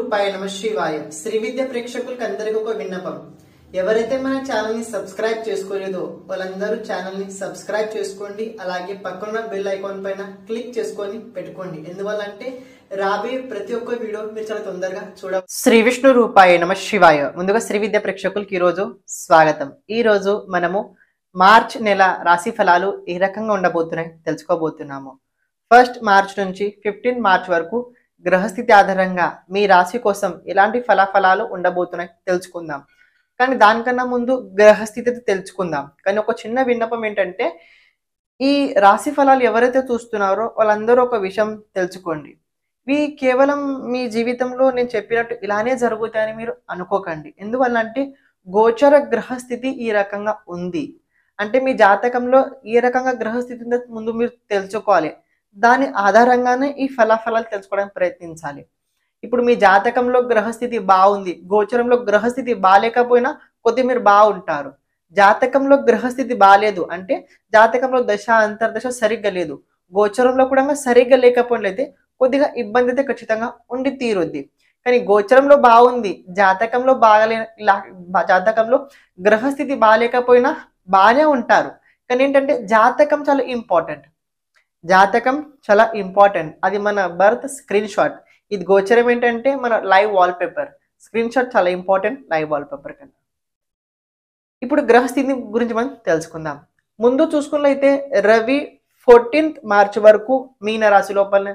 రూపాయ నమ శివాయ శ్రీ విద్య ప్రేక్షకులకు అందరికీ ఒక విన్నపం ఎవరైతే మన ఛానల్ ని సబ్స్క్రైబ్ చేసుకోలేదో వాళ్ళందరూ ఛానల్ ని సబ్స్క్రైబ్ చేసుకోండి అలాగే పక్కన బెల్ ఐకాన్ పైన క్లిక్ చేసుకొని పెట్టుకోండి ఎందువల్ల అంటే రాబోయే ప్రతి ఒక్క వీడియో మీరు చాలా తొందరగా చూడ శ్రీ విష్ణు రూపాయ నమ శివాయ ముందుగా శ్రీ విద్య ప్రేక్షకులకి ఈ రోజు స్వాగతం ఈ రోజు మనము మార్చ్ నెల రాశి ఫలాలు ఏ రకంగా ఉండబోతున్నాయి తెలుసుకోబోతున్నాము ఫస్ట్ మార్చ్ నుంచి ఫిఫ్టీన్ మార్చ్ వరకు గ్రహస్థితి ఆధారంగా మీ రాశి కోసం ఎలాంటి ఫలాఫలాలు ఉండబోతున్నాయి తెలుసుకుందాం కానీ దానికన్నా ముందు గ్రహస్థితి తెలుసుకుందాం కానీ ఒక చిన్న విన్నపం ఏంటంటే ఈ రాశి ఫలాలు ఎవరైతే చూస్తున్నారో వాళ్ళందరూ ఒక విషయం తెలుసుకోండి ఇవి కేవలం మీ జీవితంలో నేను చెప్పినట్టు ఇలానే జరుగుతాయని మీరు అనుకోకండి ఎందువల్ల అంటే గోచర గ్రహస్థితి ఈ రకంగా ఉంది అంటే మీ జాతకంలో ఏ రకంగా గ్రహస్థితి ఉందో ముందు మీరు తెలుసుకోవాలి దాని ఆధారంగానే ఈ ఫలాఫలాలు తెలుసుకోవడానికి ప్రయత్నించాలి ఇప్పుడు మీ జాతకంలో గ్రహస్థితి బాగుంది గోచరంలో గ్రహస్థితి బాగాలేకపోయినా కొద్ది మీరు బాగుంటారు జాతకంలో గ్రహస్థితి బాగాలేదు అంటే జాతకంలో దశ అంతర్దశ సరిగ్గా లేదు గోచరంలో కూడా సరిగ్గా లేకపోయినట్లయితే కొద్దిగా ఇబ్బంది అయితే ఖచ్చితంగా ఉండి తీరుద్ది కానీ గోచరంలో బాగుంది జాతకంలో బాగాలే లా- బా- జాతకంలో గ్రహస్థితి బాగాలేకపోయినా బాగానే ఉంటారు కానీ ఏంటంటే జాతకం చాలా ఇంపార్టెంట్ జాతకం చాలా ఇంపార్టెంట్ అది మన బర్త్ స్క్రీన్ షాట్ ఇది గోచరం ఏంటంటే మన live wallpaper screenshot చాలా ఇంపార్టెంట్ లైవ్ వాల్ పేపర్ కన్నా ఇప్పుడు గ్రహస్థితి గురించి మనం తెలుసుకుందాం ముందు చూసుకున్నట్లయితే రవి ఫోర్టీన్త్ మార్చ్ వరకు మీన రాశి లోపల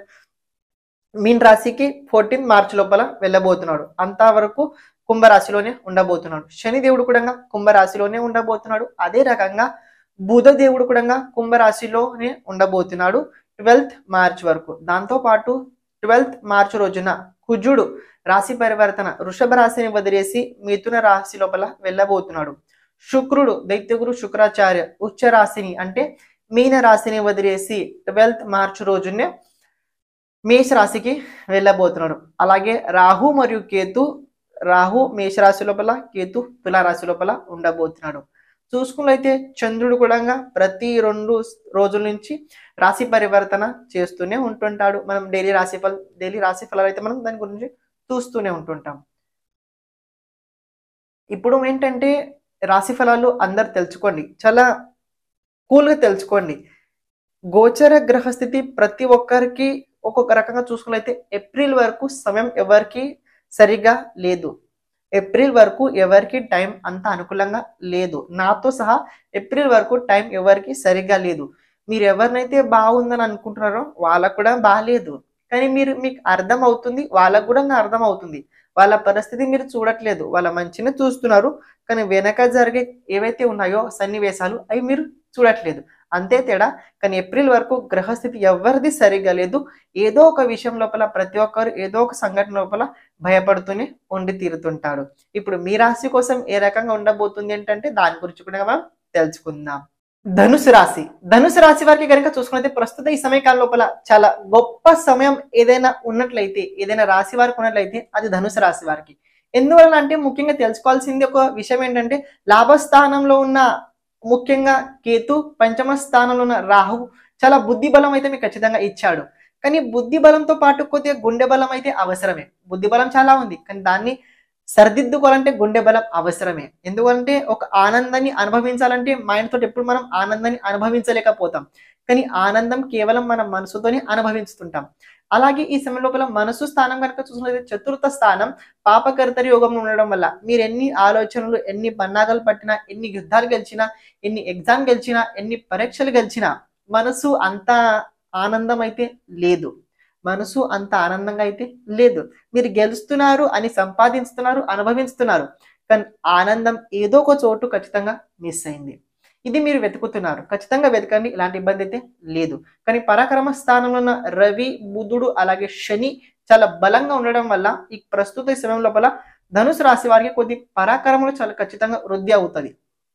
మీన రాశికి ఫోర్టీన్త్ మార్చ్ లోపల వెళ్ళబోతున్నాడు అంతా వరకు కుంభరాశిలోనే ఉండబోతున్నాడు శని దేవుడు కూడా కుంభరాశిలోనే ఉండబోతున్నాడు అదే రకంగా బుధ దేవుడు కూడా కుంభరాశిలోనే ఉండబోతున్నాడు ట్వెల్త్ మార్చ్ వరకు దాంతో పాటు ట్వెల్త్ మార్చ్ రోజున కుజుడు రాశి పరివర్తన వృషభ రాశిని వదిలేసి మిథున రాశి లోపల వెళ్ళబోతున్నాడు శుక్రుడు దైత్యగురు శుక్రాచార్య ఉచ్చ రాశిని అంటే మీన రాశిని వదిలేసి ట్వెల్త్ మార్చ్ రోజునే మేష రాశికి వెళ్ళబోతున్నాడు అలాగే రాహు మరియు కేతు రాహు మేషరాశి లోపల కేతు తులారాశి లోపల ఉండబోతున్నాడు చూసుకున్నట్లయితే చంద్రుడు కూడా ప్రతి రెండు రోజుల నుంచి రాశి పరివర్తన చేస్తూనే ఉంటుంటాడు మనం డైలీ రాశి ఫల డైలీ రాశి ఫలాలు అయితే మనం దాని గురించి చూస్తూనే ఉంటుంటాం ఇప్పుడు ఏంటంటే రాశి ఫలాలు అందరు తెలుసుకోండి చాలా కూల్గా తెలుసుకోండి గోచర గ్రహస్థితి ప్రతి ఒక్కరికి ఒక్కొక్క రకంగా చూసుకున్నట్లయితే ఏప్రిల్ వరకు సమయం ఎవరికి సరిగా లేదు ఏప్రిల్ వరకు ఎవరికి టైం అంత అనుకూలంగా లేదు నాతో సహా ఏప్రిల్ వరకు టైం ఎవరికి సరిగా లేదు మీరు ఎవరినైతే బాగుందని అనుకుంటున్నారో వాళ్ళకు కూడా బాగాలేదు కానీ మీరు మీకు అర్థం అవుతుంది వాళ్ళకు కూడా అర్థం అవుతుంది వాళ్ళ పరిస్థితి మీరు చూడట్లేదు వాళ్ళ మంచిని చూస్తున్నారు కానీ వెనక జరిగే ఏవైతే ఉన్నాయో సన్నివేశాలు అవి మీరు చూడట్లేదు అంతే తేడా కానీ ఏప్రిల్ వరకు గ్రహస్థితి ఎవరిది సరిగా లేదు ఏదో ఒక విషయం లోపల ప్రతి ఒక్కరు ఏదో ఒక సంఘటన లోపల భయపడుతూనే ఉండి తీరుతుంటాడు ఇప్పుడు మీ రాశి కోసం ఏ రకంగా ఉండబోతుంది ఏంటంటే దాని గురించి కూడా మనం తెలుసుకుందాం ధనుసు రాశి ధనుసు రాశి వారికి కనుక చూసుకున్నైతే ప్రస్తుత ఈ సమయకాలం లోపల చాలా గొప్ప సమయం ఏదైనా ఉన్నట్లయితే ఏదైనా రాశి వారికి ఉన్నట్లయితే అది ధనుసు రాశి వారికి ఎందువలన అంటే ముఖ్యంగా తెలుసుకోవాల్సింది ఒక విషయం ఏంటంటే లాభస్థానంలో ఉన్న ముఖ్యంగా కేతు పంచమ స్థానంలో ఉన్న రాహు చాలా బుద్ధి బలం అయితే మీకు ఖచ్చితంగా ఇచ్చాడు కానీ బుద్ధి బలంతో పాటు కొద్దిగా గుండె బలం అయితే అవసరమే బుద్ధి బలం చాలా ఉంది కానీ దాన్ని సరిదిద్దుకోవాలంటే గుండె బలం అవసరమే ఎందుకంటే ఒక ఆనందాన్ని అనుభవించాలంటే మైండ్ తోటి ఎప్పుడు మనం ఆనందాన్ని అనుభవించలేకపోతాం కానీ ఆనందం కేవలం మన మనసుతోనే అనుభవిస్తుంటాం అలాగే ఈ సమయం లోపల మనసు స్థానం కనుక చూసినట్లయితే చతుర్థ స్థానం పాపకర్తరి యోగంలో ఉండడం వల్ల మీరు ఎన్ని ఆలోచనలు ఎన్ని పన్నాగాలు పట్టినా ఎన్ని యుద్ధాలు గెలిచినా ఎన్ని ఎగ్జామ్ గెలిచినా ఎన్ని పరీక్షలు గెలిచినా మనసు అంత ఆనందం అయితే లేదు మనసు అంత ఆనందంగా అయితే లేదు మీరు గెలుస్తున్నారు అని సంపాదిస్తున్నారు అనుభవిస్తున్నారు కానీ ఆనందం ఏదో ఒక చోటు ఖచ్చితంగా మిస్ అయింది ఇది మీరు వెతుకుతున్నారు ఖచ్చితంగా వెతకండి ఇలాంటి ఇబ్బంది అయితే లేదు కానీ పరాక్రమ స్థానంలో ఉన్న రవి బుధుడు అలాగే శని చాలా బలంగా ఉండడం వల్ల ఈ ప్రస్తుత ఈ సమయం లోపల ధనుసు రాశి వారికి కొద్ది పరాక్రమంలో చాలా ఖచ్చితంగా వృద్ధి అవుతుంది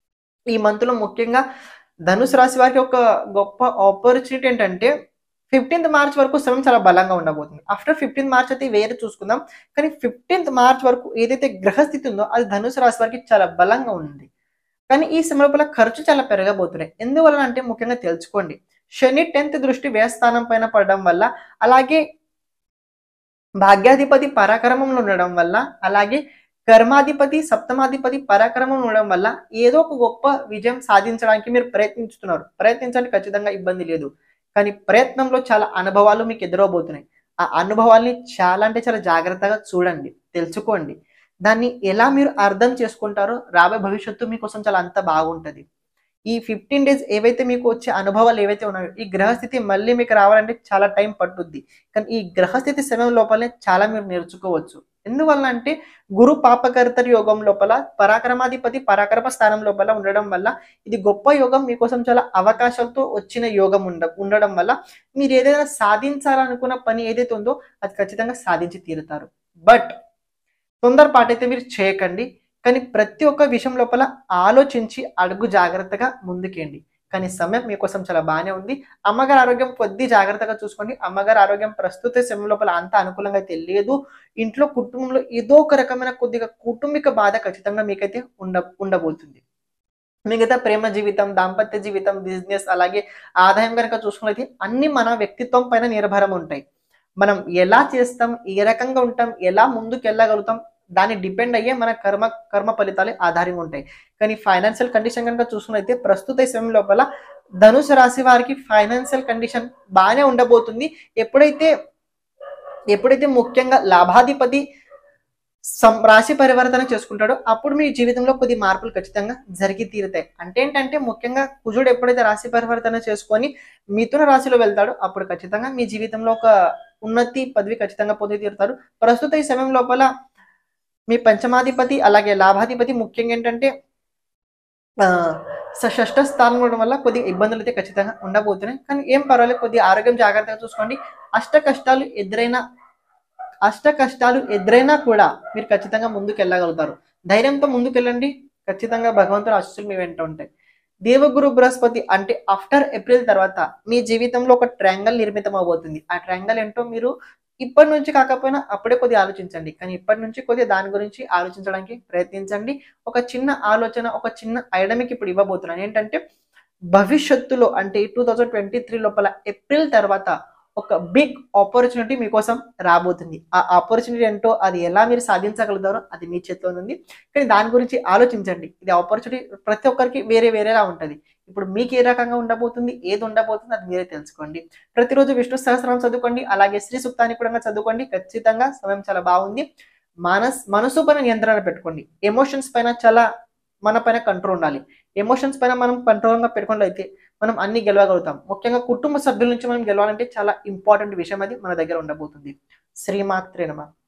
ఈ మంత్లో ముఖ్యంగా ధనుసు రాశి వారికి ఒక గొప్ప ఆపర్చునిటీ ఏంటంటే ఫిఫ్టీన్త్ మార్చ్ వరకు సమయం చాలా బలంగా ఉండబోతుంది ఆఫ్టర్ ఫిఫ్టీన్త్ మార్చ్ అయితే వేరే చూసుకుందాం కానీ ఫిఫ్టీన్త్ మార్చ్ వరకు ఏదైతే గ్రహస్థితి ఉందో అది ధనుసు రాశి వారికి చాలా బలంగా ఉంది కానీ ఈ సమయం లోపల ఖర్చు చాలా పెరగబోతున్నాయి ఎందువలన అంటే ముఖ్యంగా తెలుసుకోండి శని టెన్త్ దృష్టి వ్యయస్థానం పైన పడడం వల్ల అలాగే భాగ్యాధిపతి పరాక్రమంలో ఉండడం వల్ల అలాగే కర్మాధిపతి సప్తమాధిపతి పరాక్రమం ఉండడం వల్ల ఏదో ఒక గొప్ప విజయం సాధించడానికి మీరు ప్రయత్నిస్తున్నారు ప్రయత్నించడానికి ఖచ్చితంగా ఇబ్బంది లేదు కానీ ప్రయత్నంలో చాలా అనుభవాలు మీకు ఎదురవబోతున్నాయి ఆ అనుభవాల్ని చాలా అంటే చాలా జాగ్రత్తగా చూడండి తెలుసుకోండి దాన్ని ఎలా మీరు అర్థం చేసుకుంటారో రాబోయే భవిష్యత్తు మీకోసం చాలా అంత బాగుంటుంది ఈ ఫిఫ్టీన్ డేస్ ఏవైతే మీకు వచ్చే అనుభవాలు ఏవైతే ఉన్నాయో ఈ గ్రహస్థితి మళ్ళీ మీకు రావాలంటే చాలా టైం పట్టుద్ది కానీ ఈ గ్రహస్థితి సమయం లోపలనే చాలా మీరు నేర్చుకోవచ్చు ఎందువల్ల అంటే గురు పాపకర్తరి యోగం లోపల పరాక్రమాధిపతి పరాక్రమ స్థానం లోపల ఉండడం వల్ల ఇది గొప్ప యోగం మీకోసం చాలా అవకాశాలతో వచ్చిన యోగం ఉండ ఉండడం వల్ల మీరు ఏదైనా సాధించాలనుకున్న పని ఏదైతే ఉందో అది ఖచ్చితంగా సాధించి తీరుతారు బట్ తొందరపాటైతే మీరు చేయకండి కానీ ప్రతి ఒక్క విషయం లోపల ఆలోచించి అడుగు జాగ్రత్తగా ముందుకేయండి కానీ సమయం మీకోసం చాలా బాగానే ఉంది అమ్మగారి ఆరోగ్యం కొద్ది జాగ్రత్తగా చూసుకోండి అమ్మగారి ఆరోగ్యం ప్రస్తుత సమయం లోపల అంత అనుకూలంగా అయితే లేదు ఇంట్లో కుటుంబంలో ఏదో ఒక రకమైన కొద్దిగా కుటుంబిక బాధ ఖచ్చితంగా మీకైతే ఉండ ఉండబోతుంది మిగతా ప్రేమ జీవితం దాంపత్య జీవితం బిజినెస్ అలాగే ఆదాయం కనుక చూసుకున్నది అన్ని మన వ్యక్తిత్వం పైన నిర్భరం ఉంటాయి మనం ఎలా చేస్తాం ఏ రకంగా ఉంటాం ఎలా ముందుకు వెళ్ళగలుగుతాం దాన్ని డిపెండ్ అయ్యే మన కర్మ కర్మ ఫలితాలు ఆధారంగా ఉంటాయి కానీ ఫైనాన్షియల్ కండిషన్ కనుక చూసుకున్నైతే ప్రస్తుత సమయం లోపల ధనుసు రాశి వారికి ఫైనాన్షియల్ కండిషన్ బాగానే ఉండబోతుంది ఎప్పుడైతే ఎప్పుడైతే ముఖ్యంగా లాభాధిపతి సం- రాశి పరివర్తన చేసుకుంటాడో అప్పుడు మీ జీవితంలో కొద్ది మార్పులు ఖచ్చితంగా జరిగి తీరుతాయి అంటే ఏంటంటే ముఖ్యంగా కుజుడు ఎప్పుడైతే రాశి పరివర్తన చేసుకొని మిథున రాశిలో వెళ్తాడో అప్పుడు ఖచ్చితంగా మీ జీవితంలో ఒక ఉన్నతి పదవి ఖచ్చితంగా పొంది తీరుతారు ప్రస్తుత ఈ సమయం లోపల మీ పంచమాధిపతి అలాగే లాభాధిపతి ముఖ్యంగా ఏంటంటే ఆ, స- షష్ఠ స్థానం ఉండడం వల్ల కొద్దిగా ఇబ్బందులు అయితే ఖచ్చితంగా ఉండబోతున్నాయి కానీ ఏం పర్వాలేదు కొద్దిగా ఆరోగ్యం జాగ్రత్తగా చూసుకోండి అష్ట కష్టాలు ఎదురైనా అష్ట కష్టాలు ఎదురైనా కూడా మీరు ఖచ్చితంగా ముందుకు వెళ్ళగలుగుతారు ధైర్యంతో ముందుకు వెళ్ళండి ఖచ్చితంగా భగవంతుడు ఆశీస్సులు మీ వెంట ఉంటాయి దేవగురు బృహస్పతి అంటే ఆఫ్టర్ ఏప్రిల్ తర్వాత మీ జీవితంలో ఒక ట్రయాంగల్ నిర్మితం అవబోతుంది ఆ ట్రయాంగల్ ఏంటో మీరు ఇప్పటి నుంచి కాకపోయినా అప్పుడే కొద్దిగా ఆలోచించండి కానీ ఇప్పటి నుంచి కొద్దిగా దాని గురించి ఆలోచించడానికి ప్రయత్నించండి ఒక చిన్న ఆలోచన ఒక చిన్న ఐడమిక్ ఇప్పుడు ఇవ్వబోతున్నాను ఏంటంటే భవిష్యత్తులో అంటే టూ థౌజండ్ ట్వంటీ త్రీ లోపల ఏప్రిల్ తర్వాత ఒక బిగ్ ఆపర్చునిటీ మీకోసం రాబోతుంది ఆ ఆపర్చునిటీ ఏంటో అది ఎలా మీరు సాధించగలుగుతారో అది మీ చేతిలో ఉంది కానీ దాని గురించి ఆలోచించండి ఇది ఆపర్చునిటీ ప్రతి ఒక్కరికి వేరే వేరేలా ఉంటుంది ఇప్పుడు మీకు ఏ రకంగా ఉండబోతుంది ఏది ఉండబోతుంది అది మీరే తెలుసుకోండి ప్రతిరోజు విష్ణు సహస్రం చదువుకోండి అలాగే శ్రీ సూక్తాన్ని కూడా చదువుకోండి ఖచ్చితంగా సమయం చాలా బాగుంది మనస్ మనసు పైన నియంత్రణ పెట్టుకోండి ఎమోషన్స్ పైన చాలా మన పైన కంట్రోల్ ఉండాలి ఎమోషన్స్ పైన మనం కంట్రోల్గా పెట్టుకున్నట్లు అయితే మనం అన్ని గెలవగలుగుతాం ముఖ్యంగా కుటుంబ సభ్యుల నుంచి మనం గెలవాలంటే చాలా ఇంపార్టెంట్ విషయం అది మన దగ్గర ఉండబోతుంది శ్రీమాత్రే నమ